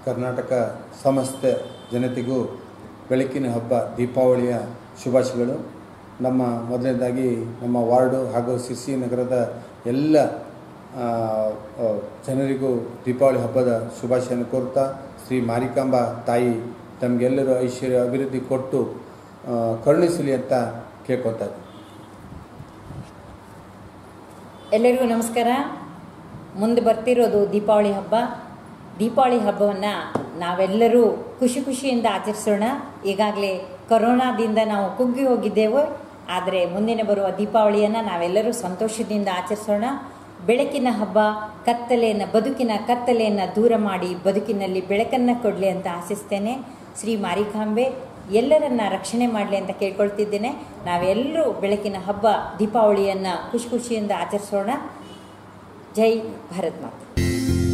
ಕರ್ನಾಟಕ ಸಮಸ್ತ ಜನತೆಗೂ ಬೆಳಕಿನ ಹಬ್ಬ ದೀಪಾವಳಿಯ ಶುಭಾಶಯಗಳು ನಮ್ಮ ಮೊದಲನೇದಾಗಿ ನಮ್ಮ ವಾರ್ಡು ಹಾಗೂ ಸಿರ್ಸಿ ನಗರದ ಎಲ್ಲ ಆ, ಆ, ಜನರಿಗೂ ದೀಪಾವಳಿ ಹಬ್ಬದ ಶುಭಾಶಯವನ್ನು ಕೋರ್ತಾ ಶ್ರೀ ಮಾರಿಕಾಂಬಾ ತಾಯಿ ತಮಗೆಲ್ಲರೂ ಐಶ್ವರ್ಯ ಅಭಿವೃದ್ಧಿ ಕೊಟ್ಟು ಆ, ಕರುಣಿಸಲಿ ಅಂತ ಕೇಳ್ಕೊತಾ ಇದ್ದೀನಿ. ಎಲ್ಲರಿಗೂ ನಮಸ್ಕಾರ ಮುಂದೆ ಬರ್ತಿರೋದು ದೀಪಾವಳಿ ಹಬ್ಬ ದೀಪಾವಳಿ ಹಬ್ಬವನ್ನು ನಾವೆಲ್ಲರೂ ಖುಷಿ ಖುಷಿಯಿಂದ ಆಚರಿಸೋಣ ಈಗಾಗಲೇ ಕೊರೋನಾದಿಂದ ನಾವು ಕುಗ್ಗಿ ಹೋಗಿದ್ದೆವು ಆದರೆ ಮುಂದಿನ ಬರುವ ದೀಪಾವಳಿಯನ್ನು ನಾವೆಲ್ಲರೂ ಸಂತೋಷದಿಂದ ಆಚರಿಸೋಣ ಬೆಳಕಿನ ಹಬ್ಬ ಕತ್ತಲೆಯನ್ನು ಬದುಕಿನ ಕತ್ತಲೆಯನ್ನು ದೂರ ಮಾಡಿ ಬದುಕಿನಲ್ಲಿ ಬೆಳಕನ್ನು ಕೊಡಲಿ ಅಂತ ಆಶಿಸ್ತೇನೆ ಶ್ರೀ ಮಾರಿಕಾಂಬೆ ಎಲ್ಲರನ್ನ ರಕ್ಷಣೆ ಮಾಡಲಿ ಅಂತ ಕೇಳ್ಕೊಳ್ತಿದ್ದೇನೆ ನಾವೆಲ್ಲರೂ ಬೆಳಕಿನ ಹಬ್ಬ ದೀಪಾವಳಿಯನ್ನು ಖುಷಿ ಖುಷಿಯಿಂದ ಆಚರಿಸೋಣ ಜೈ ಭಾರತ್ ಮಾತೆ